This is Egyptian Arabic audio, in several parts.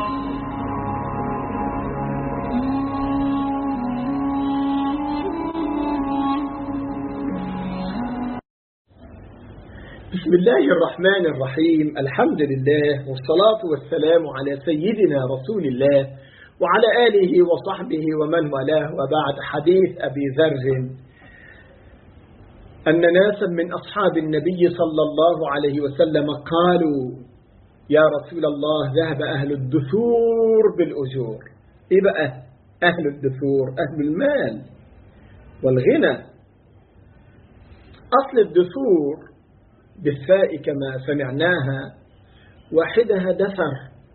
بسم الله الرحمن الرحيم الحمد لله والصلاة والسلام على سيدنا رسول الله وعلى آله وصحبه ومن والاه وبعد حديث أبي ذر أن ناسا من أصحاب النبي صلى الله عليه وسلم قالوا يا رسول الله ذهب أهل الدثور بالأجور إيه بقى أهل الدثور أهل المال والغنى أصل الدثور بالفاء كما سمعناها واحدها دثر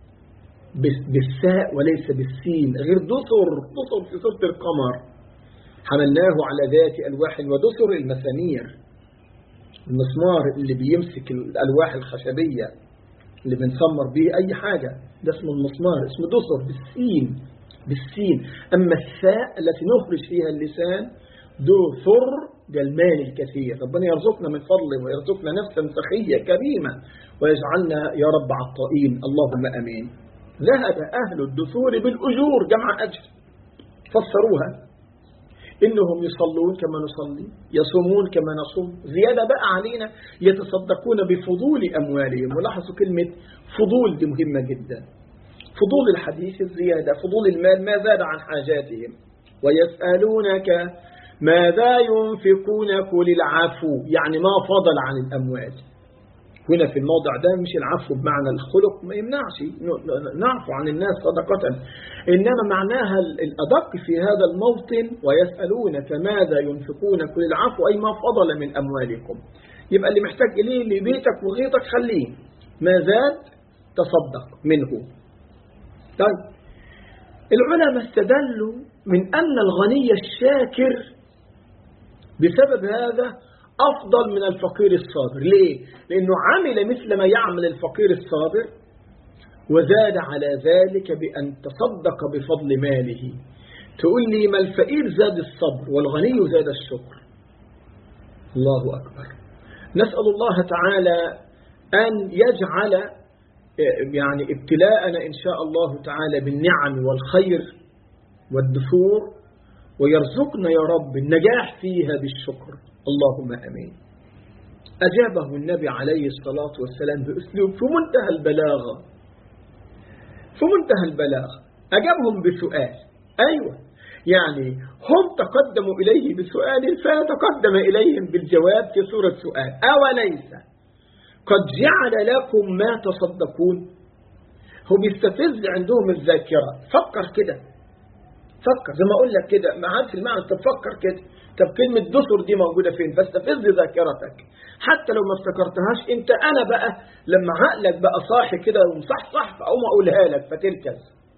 بالساء وليس بالسين غير دثر دثر في سورة القمر حملناه على ذات ألواح ودثر المسامير المسمار اللي بيمسك الألواح الخشبية اللي بنسمر به أي حاجة ده اسمه المسمار اسمه دثر بالسين بالسين أما الثاء التي نخرج فيها اللسان دثر ده المال الكثير ربنا يرزقنا من فضله ويرزقنا نفسا سخية كريمة ويجعلنا يا رب عطائين اللهم أمين ذهب أهل الدثور بالأجور جمع أجر فسروها إنهم يصلون كما نصلي يصومون كما نصوم زيادة بقى علينا يتصدقون بفضول أموالهم ولاحظوا كلمة فضول دي مهمة جدا فضول الحديث الزيادة فضول المال ما زاد عن حاجاتهم ويسألونك ماذا ينفقون كل العفو يعني ما فضل عن الأموال هنا في الموضع ده مش العفو بمعنى الخلق ما يمنعش نعفو عن الناس صدقة إنما معناها الأدق في هذا الموطن ويسألونك ماذا ينفقون كل العفو أي ما فضل من أموالكم يبقى اللي محتاج إليه لبيتك وغيطك خليه ما زاد تصدق منه طيب العلماء استدلوا من أن الغني الشاكر بسبب هذا أفضل من الفقير الصابر ليه؟ لأنه عمل مثل ما يعمل الفقير الصابر وزاد على ذلك بأن تصدق بفضل ماله تقول لي ما الفقير زاد الصبر والغني زاد الشكر الله أكبر نسأل الله تعالى أن يجعل يعني ابتلاءنا إن شاء الله تعالى بالنعم والخير والدثور ويرزقنا يا رب النجاح فيها بالشكر اللهم أمين أجابه النبي عليه الصلاة والسلام بأسلوب في منتهى البلاغة في منتهى البلاغة أجابهم بسؤال أيوة يعني هم تقدموا إليه بسؤال فتقدم إليهم بالجواب في صورة سؤال أوليس قد جعل لكم ما تصدقون هو بيستفز عندهم الذاكرة فكر كده فكر زي ما اقول لك كده ما عارف المعنى انت تفكر كده طب كلمة دثر دي موجودة فين فاستفز ذاكرتك حتى لو ما افتكرتهاش انت انا بقى لما عقلك بقى صاحي كده ومصحصح فاقوم اقولها لك فتركز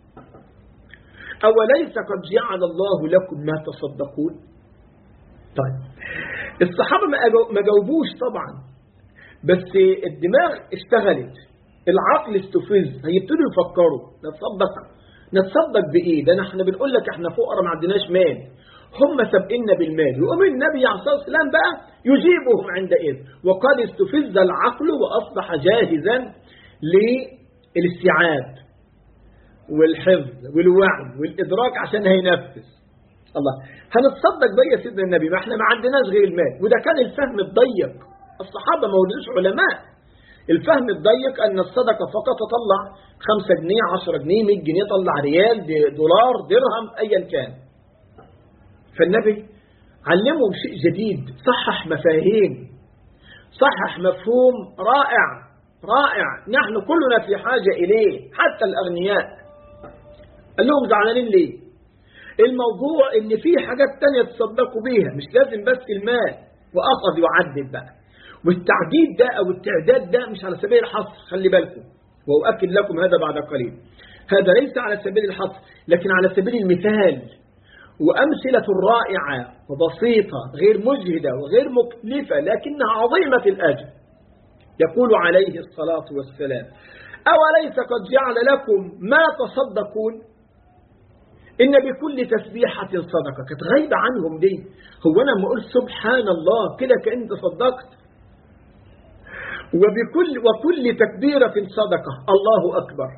اوليس قد جعل الله لكم ما تصدقون طيب الصحابة ما جاوبوش طبعا بس الدماغ اشتغلت العقل استفز هيبتدوا يفكروا نتصدق نتصدق بإيه ده احنا بنقول لك احنا فقراء ما عندناش مال هم سبقنا بالمال يقوم النبي عليه الصلاة والسلام بقى يجيبهم عندئذ وقد استفز العقل وأصبح جاهزا للاستيعاب والحفظ والوعي والإدراك عشان هينفذ الله هنتصدق بقى يا سيدنا النبي ما احنا ما عندناش غير المال وده كان الفهم الضيق الصحابة ما ولدوش علماء الفهم الضيق أن الصدقة فقط تطلع 5 جنيه 10 جنيه 100 جنيه طلع ريال دولار درهم أيا كان فالنبي علمهم شيء جديد صحح مفاهيم صحح مفهوم رائع رائع نحن كلنا في حاجة إليه حتى الأغنياء قال لهم زعلانين ليه الموضوع ان في حاجات تانية تصدقوا بيها مش لازم بس المال وأخذ يعدد بقى والتعديد ده أو التعداد ده مش على سبيل الحصر خلي بالكم وأؤكد لكم هذا بعد قليل هذا ليس على سبيل الحصر لكن على سبيل المثال وأمثلة رائعة وبسيطة غير مجهدة وغير مكلفة لكنها عظيمة الأجر يقول عليه الصلاة والسلام أوليس قد جعل لكم ما تصدقون إن بكل تسبيحة صدقة كانت غايبة عنهم دي هو أنا لما أقول سبحان الله كده كأنت صدقت وبكل وكل تكبيرة صدقة الله أكبر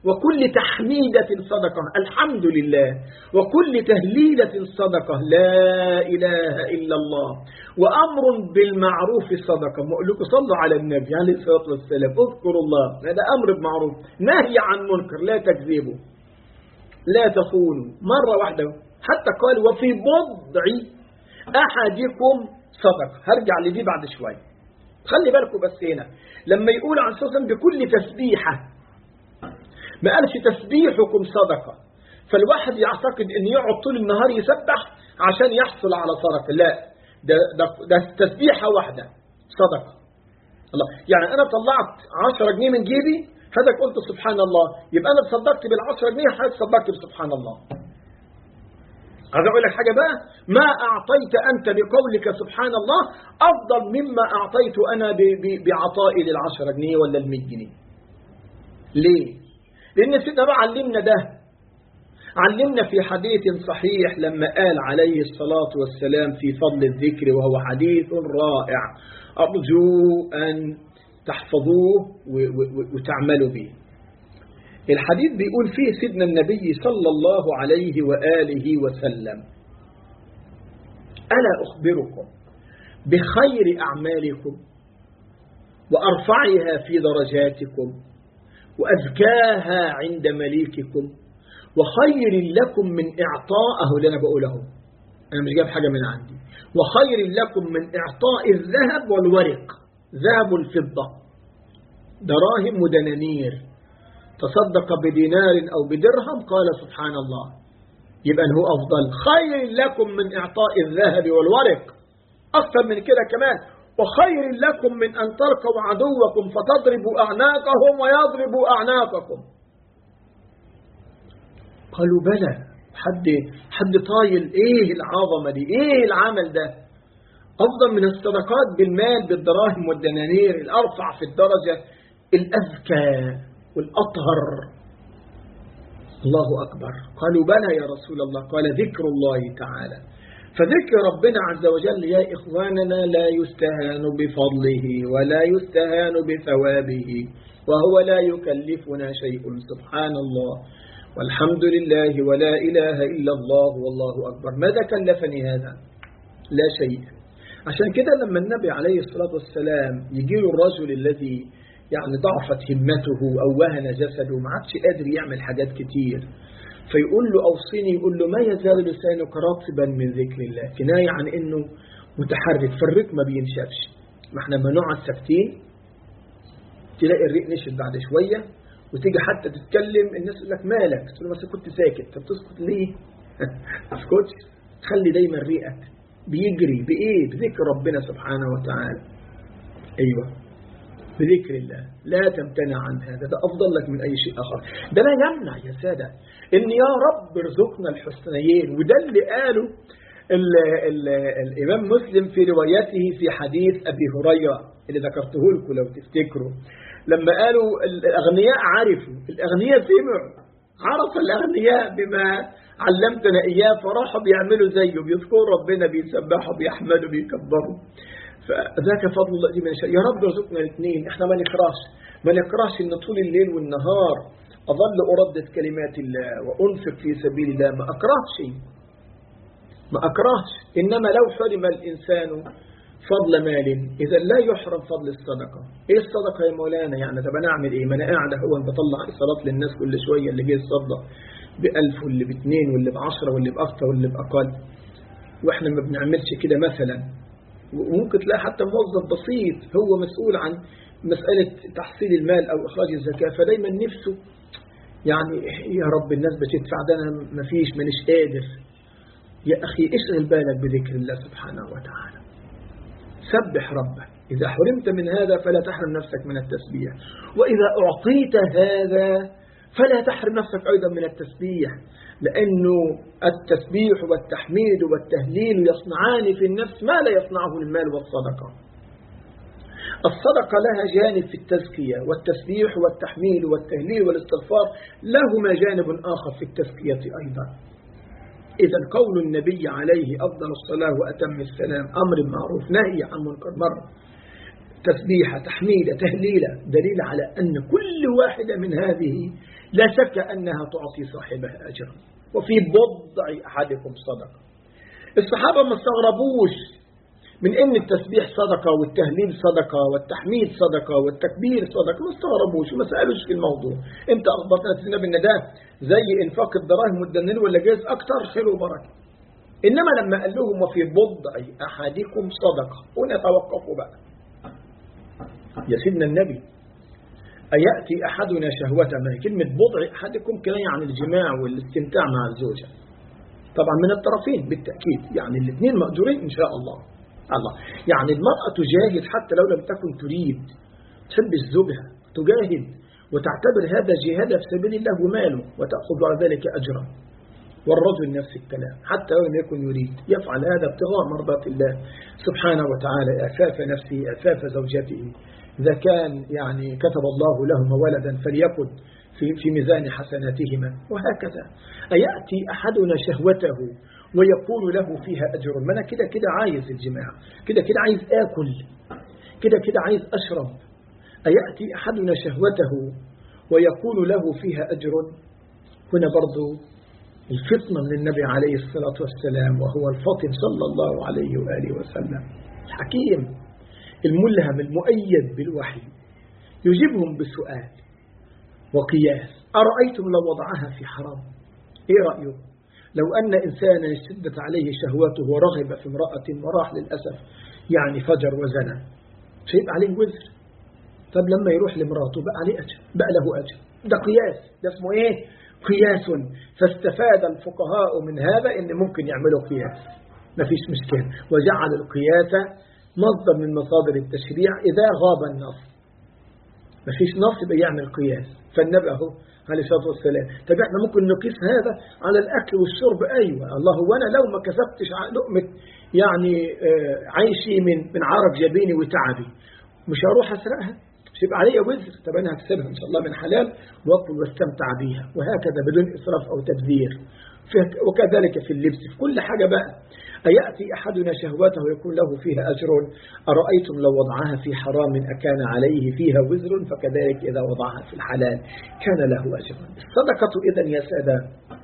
وكل تحميدة صدقة الحمد لله وكل تهليلة صدقة لا إله إلا الله وأمر بالمعروف صدقة أقول لكم صلوا على النبي عليه الصلاة والسلام اذكروا الله هذا أمر بمعروف نهي عن منكر لا تكذبوا لا تخونوا مرة واحدة حتى قال وفي بضع أحدكم صدقة هرجع لدي بعد شوي خلي بالكم بس هنا لما يقول عن صلى بكل تسبيحة ما قالش تسبيحكم صدقة فالواحد يعتقد ان يقعد طول النهار يسبح عشان يحصل على صدقة لا ده, ده, ده تسبيحة واحدة صدقة الله يعني انا طلعت 10 جنيه من جيبي هذا قلت سبحان الله يبقى انا تصدقت بال10 جنيه حضرتك صدقت بسبحان الله هذا اقول لك حاجه بقى ما اعطيت انت بقولك سبحان الله افضل مما اعطيت انا بعطائي لل10 جنيه ولا ال100 جنيه ليه لان سيدنا بقى علمنا ده علمنا في حديث صحيح لما قال عليه الصلاة والسلام في فضل الذكر وهو حديث رائع أرجو أن تحفظوه وتعملوا به الحديث بيقول فيه سيدنا النبي صلى الله عليه وآله وسلم ألا أخبركم بخير أعمالكم وأرفعها في درجاتكم وأزكاها عند مليككم وخير لكم من إعطاءه اللي أنا بقوله أنا مش جايب حاجة من عندي وخير لكم من إعطاء الذهب والورق ذهب الفضة دراهم ودنانير تصدق بدينار أو بدرهم قال سبحان الله يبقى هو أفضل خير لكم من إعطاء الذهب والورق أكثر من كده كمان وخير لكم من أن تلقوا عدوكم فتضربوا أعناقهم ويضربوا أعناقكم قالوا بلى حد حد طايل ايه العظمه دي ايه العمل ده افضل من الصدقات بالمال بالدراهم والدنانير الارفع في الدرجه الازكى والاطهر الله اكبر قالوا بلى يا رسول الله قال ذكر الله تعالى فذكر ربنا عز وجل يا إخواننا لا يستهان بفضله ولا يستهان بثوابه وهو لا يكلفنا شيء سبحان الله والحمد لله ولا إله إلا الله والله أكبر ماذا كلفني هذا لا شيء عشان كده لما النبي عليه الصلاة والسلام يجي له الرجل الذي يعني ضعفت همته أو وهن جسده ما عادش قادر يعمل حاجات كتير فيقول له أوصيني يقول له ما يزال لسانك رطبا من ذكر الله كناية عن إنه متحرك فالريق ما بينشفش ما احنا لما نقعد ساكتين تلاقي الريق نشف بعد شوية وتيجي حتى تتكلم الناس يقول لك مالك تقول له بس كنت ساكت طب تسكت ليه ما تسكتش خلي دايما ريقك بيجري بايه بذكر ربنا سبحانه وتعالى ايوه بذكر الله لا تمتنع عن هذا ده افضل لك من اي شيء اخر ده لا يمنع يا ساده ان يا رب ارزقنا الحسنيين وده اللي قاله ال ال الامام مسلم في روايته في حديث ابي هريره اللي ذكرته لكم لو تفتكروا لما قالوا الأغنياء عرفوا الأغنياء سمعوا عرف الأغنياء بما علمتنا إياه فراحوا بيعملوا زيه بيذكروا ربنا بيسبحوا بيحمدوا بيكبروا فذاك فضل الله دي من شاء يا رب ارزقنا الاثنين احنا ما نكرهش ما نكرهش ان طول الليل والنهار أظل أردد كلمات الله وأنفق في سبيل الله ما أكرهش ما أكرهش إنما لو حرم الإنسان فضل مال إذا لا يحرم فضل الصدقة إيه الصدقة يا مولانا يعني طب أنا أعمل إيه ما أنا قاعد هو بطلع الصلاة للناس كل شوية اللي جاي يتصدق بألف واللي باثنين واللي بعشرة واللي بأكثر واللي بأقل وإحنا ما بنعملش كده مثلا وممكن تلاقي حتى موظف بسيط هو مسؤول عن مسألة تحصيل المال أو إخراج الزكاة فدايما نفسه يعني يا رب الناس بتدفع ده أنا ما فيش مانيش قادر يا أخي اشغل بالك بذكر الله سبحانه وتعالى سبح ربك إذا حرمت من هذا فلا تحرم نفسك من التسبيح وإذا أعطيت هذا فلا تحرم نفسك أيضا من التسبيح لأنه التسبيح والتحميد والتهليل يصنعان في النفس ما لا يصنعه المال والصدقة الصدقة لها جانب في التزكية والتسبيح والتحميد والتهليل والاستغفار لهما جانب آخر في التزكية أيضا إذا قول النبي عليه أفضل الصلاة وأتم السلام أمر معروف نهي عن منكر مرة تسبيحة تحميدة تهليلة دليل على أن كل واحدة من هذه لا شك أنها تعطي صاحبها أجرا وفي بضع أحدكم صدقة الصحابة ما استغربوش من ان التسبيح صدقة والتهليل صدقة والتحميد صدقة والتكبير صدقة ما استغربوش وما سألوش في الموضوع انت اخبرتنا سيدنا بان ده زي انفاق الدراهم والدنانير ولا جايز اكتر خير وبركة انما لما قال لهم وفي بضع احدكم صدقة هنا توقفوا بقى يا سيدنا النبي أيأتي أحدنا شهوته ما كلمة بضع أحدكم كده يعني الجماع والاستمتاع مع الزوجة طبعا من الطرفين بالتأكيد يعني الاثنين مأجورين إن شاء الله الله يعني المرأة تجاهد حتى لو لم تكن تريد تحب زوجها تجاهد وتعتبر هذا جهاد في سبيل الله وماله وتأخذ على ذلك أجرا والرجل نفس الكلام حتى لو لم يكن يريد يفعل هذا ابتغاء مرضات الله سبحانه وتعالى إعفاف نفسه إعفاف زوجته إذا كان يعني كتب الله لهما ولدا فليكن في في ميزان حسناتهما وهكذا أيأتي أحدنا شهوته ويكون له فيها أجر ما أنا كده كده عايز الجماع كده كده عايز آكل كده كده عايز أشرب أيأتي أحدنا شهوته ويكون له فيها أجر هنا برضو الفطنة من النبي عليه الصلاة والسلام وهو الفاطن صلى الله عليه وآله وسلم الحكيم الملهم المؤيد بالوحي يجيبهم بسؤال وقياس أرأيتم لو وضعها في حرام إيه رأيكم لو أن إنسانا اشتدت عليه شهوته ورغب في امرأة وراح للأسف يعني فجر وزنى شيء عليه وزر طب لما يروح لمراته بقى عليه أجر بقى له أجر ده قياس ده اسمه إيه قياس فاستفاد الفقهاء من هذا إن ممكن يعملوا قياس ما فيش مشكلة وجعل القياس مصدر من مصادر التشريع إذا غاب النص ما فيش نص يبقى يعمل قياس فالنبي أهو عليه الصلاة والسلام طب احنا ممكن نقيس هذا على الأكل والشرب أيوة الله وأنا لو ما كسبتش لقمة يعني عيشي من من عرق جبيني وتعبي مش هروح أسرقها مش يبقى عليا وزر طب أنا هكسبها إن شاء الله من حلال وأطلب واستمتع بيها وهكذا بدون إسراف أو تبذير وكذلك في اللبس في كل حاجة بقى أيأتي أحدنا شهوته يكون له فيها أجر أرأيتم لو وضعها في حرام أكان عليه فيها وزر فكذلك إذا وضعها في الحلال كان له أجر الصدقة إذا يا سادة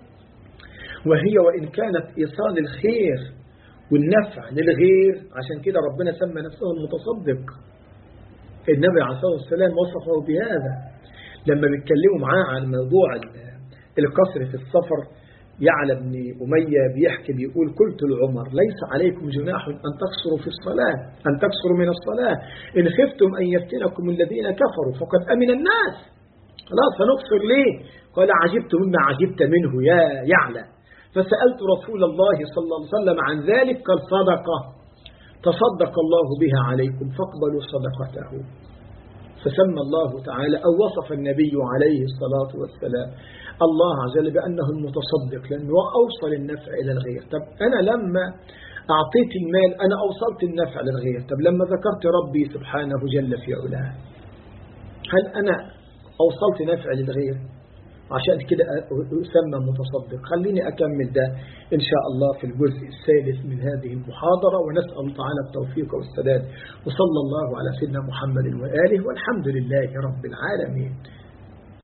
وهي وإن كانت إيصال الخير والنفع للغير عشان كده ربنا سمى نفسه المتصدق النبي عليه الصلاة والسلام وصفه بهذا لما بيتكلموا معاه عن موضوع القصر في السفر يعلى بن أمية بيحكي بيقول قلت لعمر ليس عليكم جناح أن تقصروا في الصلاة أن تقصروا من الصلاة إن خفتم أن يفتنكم الذين كفروا فقد أمن الناس خلاص هنقصر ليه قال عجبت مما عجبت منه يا يعلى فسألت رسول الله صلى الله عليه وسلم عن ذلك قال صدقة تصدق الله بها عليكم فاقبلوا صدقته فسمى الله تعالى أو وصف النبي عليه الصلاة والسلام الله عز وجل بأنه المتصدق لأنه أوصل النفع إلى الغير طب أنا لما أعطيت المال أنا أوصلت النفع للغير طب لما ذكرت ربي سبحانه جل في علاه هل أنا أوصلت نفع للغير عشان كده أسمى متصدق خليني أكمل ده إن شاء الله في الجزء الثالث من هذه المحاضرة ونسأل تعالى التوفيق والسداد وصلى الله على سيدنا محمد وآله والحمد لله رب العالمين